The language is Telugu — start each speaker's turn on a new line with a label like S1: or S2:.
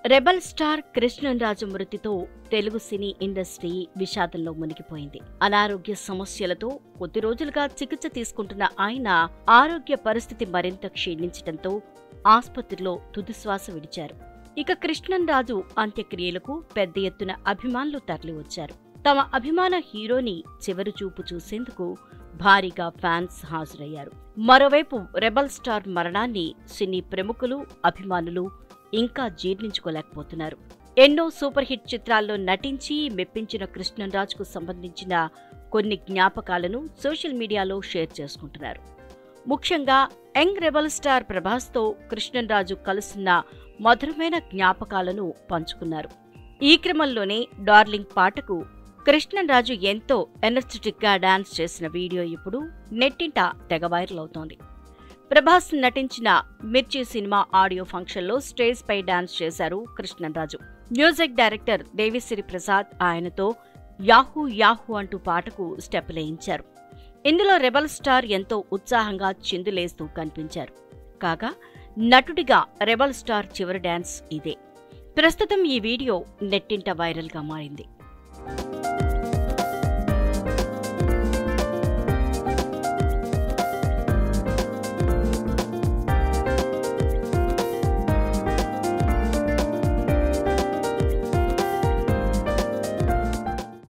S1: రెబల్ స్టార్ కృష్ణన్ రాజు మృతితో తెలుగు సినీ ఇండస్ట్రీ విషాదంలో మునిగిపోయింది అనారోగ్య సమస్యలతో కొద్ది రోజులుగా చికిత్స తీసుకుంటున్న ఆయన ఆరోగ్య పరిస్థితి మరింత క్షీణించడంతో ఆసుపత్రిలో తుదిశ్వాస విడిచారు ఇక కృష్ణన్ రాజు అంత్యక్రియలకు పెద్ద ఎత్తున అభిమానులు తరలివచ్చారు తమ అభిమాన హీరోని చివరి చూపు చూసేందుకు భారీగా ఫ్యాన్స్ హాజరయ్యారు మరోవైపు రెబల్ స్టార్ మరణాన్ని సినీ ప్రముఖులు అభిమానులు ఇంకా జీర్ణించుకోలేకపోతున్నారు ఎన్నో సూపర్ హిట్ చిత్రాల్లో నటించి మెప్పించిన కృష్ణన్ రాజుకు సంబంధించిన కొన్ని జ్ఞాపకాలను సోషల్ మీడియాలో షేర్ చేసుకుంటున్నారు ముఖ్యంగా యంగ్ రెబల్ స్టార్ ప్రభాస్తో కృష్ణన్ రాజు కలుస్తున్న మధురమైన జ్ఞాపకాలను పంచుకున్నారు ఈ క్రమంలోనే డార్లింగ్ పాటకు కృష్ణన్ రాజు ఎంతో ఎనర్జెటిక్ గా డాన్స్ చేసిన వీడియో ఇప్పుడు నెట్టింట తెగ వైరల్ అవుతోంది ప్రభాస్ నటించిన మిర్చి సినిమా ఆడియో ఫంక్షన్లో స్టేజ్ పై డాన్స్ చేశారు కృష్ణన్ రాజు మ్యూజిక్ డైరెక్టర్ దేవిశ్రీ ప్రసాద్ ఆయనతో యాహూ యాహూ అంటూ పాటకు స్టెప్ లేయించారు ఇందులో రెబల్ స్టార్ ఎంతో ఉత్సాహంగా చిందులేస్తూ కనిపించారు కాగా నటుడిగా రెబల్ స్టార్ చివరి డాన్స్ ఇదే ప్రస్తుతం ఈ వీడియో నెట్టింట వైరల్గా మారింది